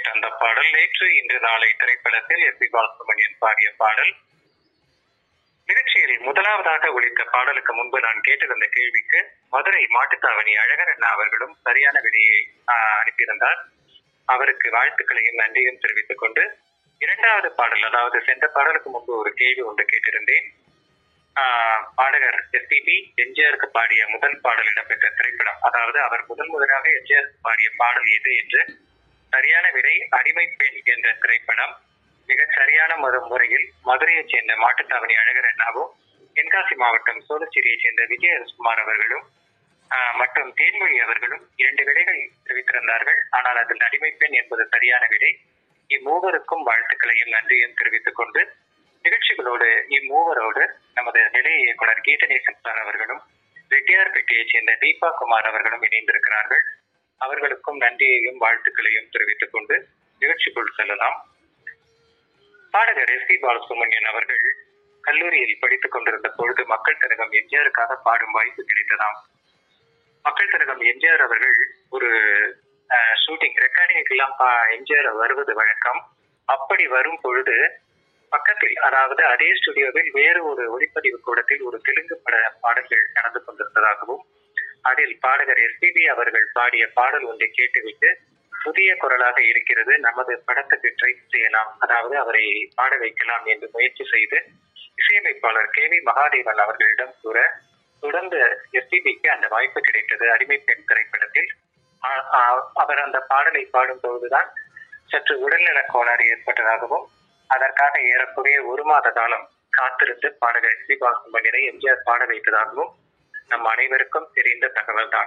கேட்ட அந்த பாடல் நேற்று இன்று நாளை திரைப்படத்தில் எஸ் பி பாலசுப்ரமணியன் பாடிய பாடல் நிகழ்ச்சியில் முதலாவதாக ஒழித்த பாடலுக்கு முன்பு நான் கேட்டிருந்த கேள்விக்கு மதுரை மாட்டுத்தாவணி அழகர் அண்ணா அவர்களும் சரியான விடையை ஆஹ், அனுப்பியிருந்தார் அவருக்கு வாழ்த்துக்களையும் நன்றியும் தெரிவித்துக் கொண்டு இரண்டாவது பாடல் அதாவது சென்ற பாடலுக்கு முன்பு ஒரு கேள்வி ஒன்று கேட்டிருந்தேன் ஆஹ், பாடகர் எஸ்பிபி எம்ஜிஆருக்கு பாடிய முதல் பாடல் இடம்பெற்ற திரைப்படம் அதாவது அவர் முதல் முதலாக எம்ஜிஆர் பாடிய பாடல் எது என்று சரியான விடை அடிமை பெண் என்ற திரைப்படம் மிக சரியான முறை முறையில் மதுரையைச் சேர்ந்த மாட்டுத்தாவணி அழகர் அண்ணாவும் தென்காசி மாவட்டம் சோழச்சேரியைச் சேர்ந்த விஜயகுமார் அவர்களும் ஆஹ், மற்றும் தேன்மொழி அவர்களும் இரண்டு விடைகள் தெரிவித்திருந்தார்கள் ஆனால் அதில் அடிமை பெண் என்பது சரியான விடை இம்மூவருக்கும் வாழ்த்துக்களையும் நன்றியும் தெரிவித்துக் கொண்டு நிகழ்ச்சிகளோடு இம்மூவரோடு நமது நிலைய இயக்குனர் கீதநேசன் சார் அவர்களும் ரெட்டியார்பேட்டையைச் சேர்ந்த தீபா குமார் அவர்களும் இணைந்திருக்கிறார்கள் அவர்களுக்கும் நன்றியையும் வாழ்த்துக்களையும் தெரிவித்துக் கொண்டு நிகழ்ச்சிக்குள் செல்லலாம் பாடகர் எஸ் பி பாலசுப்ரமணியன் அவர்கள் கல்லூரியில் படித்துக் கொண்டிருந்த பொழுது மக்கள் திலகம் எம்ஜிஆருக்காக பாடும் வாய்ப்பு கிடைத்ததாம் மக்கள் திலகம் எம்ஜிஆர் அவர்கள் ஒரு ஷூட்டிங் ரெக்கார்டிங்குக்கெல்லாம் எம்ஜிஆர் வருவது வழக்கம் அப்படி வரும் பொழுது பக்கத்தில் அதாவது அதே ஸ்டுடியோவில் வேறு ஒரு ஒளிப்பதிவு கூடத்தில் ஒரு தெலுங்கு பட பாடல்கள் நடந்து கொண்டிருந்ததாகவும் அதில் பாடகர் எஸ்பிபி அவர்கள் பாடிய பாடல் ஒன்றை கேட்டுவிட்டு புதிய குரலாக இருக்கிறது நமது படத்துக்கு ட்ரை செய்யலாம் அதாவது அவரை பாட வைக்கலாம் என்று முயற்சி செய்து இசையமைப்பாளர் கே வி மகாதேவன் அவர்களிடம் கூற தொடர்ந்து எஸ்பிபிக்கு அந்த வாய்ப்பு கிடைத்தது அடிமை பெண் திரைப்படத்தில் ஆ- ஆ- அவர் அந்த பாடலை பாடும் பொழுதுதான் சற்று உடல்நலக் கோளாறு ஏற்பட்டதாகவும் அதற்காக ஏறக்குறைய ஒரு மாத காலம் காத்திருந்து பாடகர் எஸ் பி பாலசுப்ரமணியனை எம்ஜிஆர் பாட வைத்ததாகவும் நம் அனைவருக்கும் தெரிந்த தகவல் தான்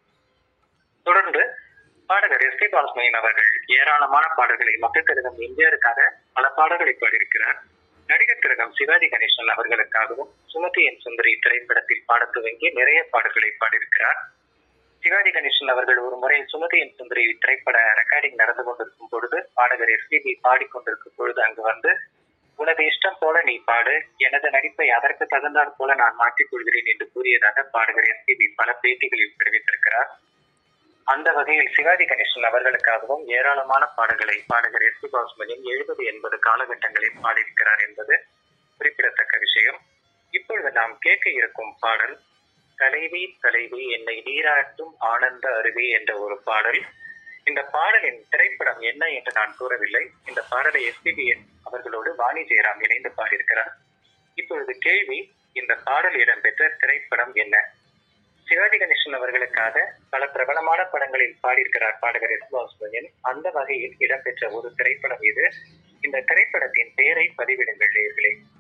தொடர்ந்து பாடகர் எஸ் பி பாலசுப்ரமணியன் அவர்கள் ஏராளமான பாடல்களை மக்கள் திலகம் எம்ஜிஆருக்காக பல பாடல்களை பாடியிருக்கிறார் நடிகர் திலகம் சிவாஜி கணேசன் அவர்களுக்காகவும் சுமதி என் சுந்தரி திரைப்படத்தில் பாடத் துவங்கி நிறைய பாடல்களை பாடியிருக்கிறார் சிவாஜி கணேசன் அவர்கள் ஒரு முறை சுமதி என் சுந்தரி திரைப்பட ரெக்கார்டிங் நடந்து கொண்டிருக்கும் பொழுது பாடகர் எஸ்பிபி பாடிக்கொண்டிருக்கும் பொழுது அங்கு வந்து உனது இஷ்டம் போல நீ பாடு எனது நடிப்பை அதற்கு தகுந்தாற் போல நான் மாற்றிக் கொள்கிறேன் என்று கூறியதாக பாடகர் எஸ்பிபி பல பேட்டிகளில் தெரிவித்திருக்கிறார் அந்த வகையில் சிவாஜி கணேசன் அவர்களுக்காகவும் ஏராளமான பாடல்களை பாடகர் எஸ் பி பாசுமணியம் எழுபது எண்பது காலகட்டங்களில் பாடியிருக்கிறார் என்பது குறிப்பிடத்தக்க விஷயம் இப்பொழுது நாம் கேட்க இருக்கும் பாடல் தலைவி தலைவி என்னை நீராட்டும் ஆனந்த அருவி என்ற ஒரு பாடல் இந்த பாடலின் திரைப்படம் என்ன என்று நான் கூறவில்லை இந்த பாடலை எஸ்பிபி அவர்களோடு வாணி ஜெயராம் இணைந்து பாடியிருக்கிறார் இப்பொழுது கேள்வி இந்த பாடல் இடம்பெற்ற திரைப்படம் என்ன சிவாஜி கணேசன் அவர்களுக்காக பல பிரபலமான படங்களில் பாடியிருக்கிறார் பாடகர் எஸ் பாசுபயன் அந்த வகையில் இடம்பெற்ற ஒரு திரைப்படம் இது இந்த திரைப்படத்தின் பெயரை பதிவிடுங்கள் நேயர்களே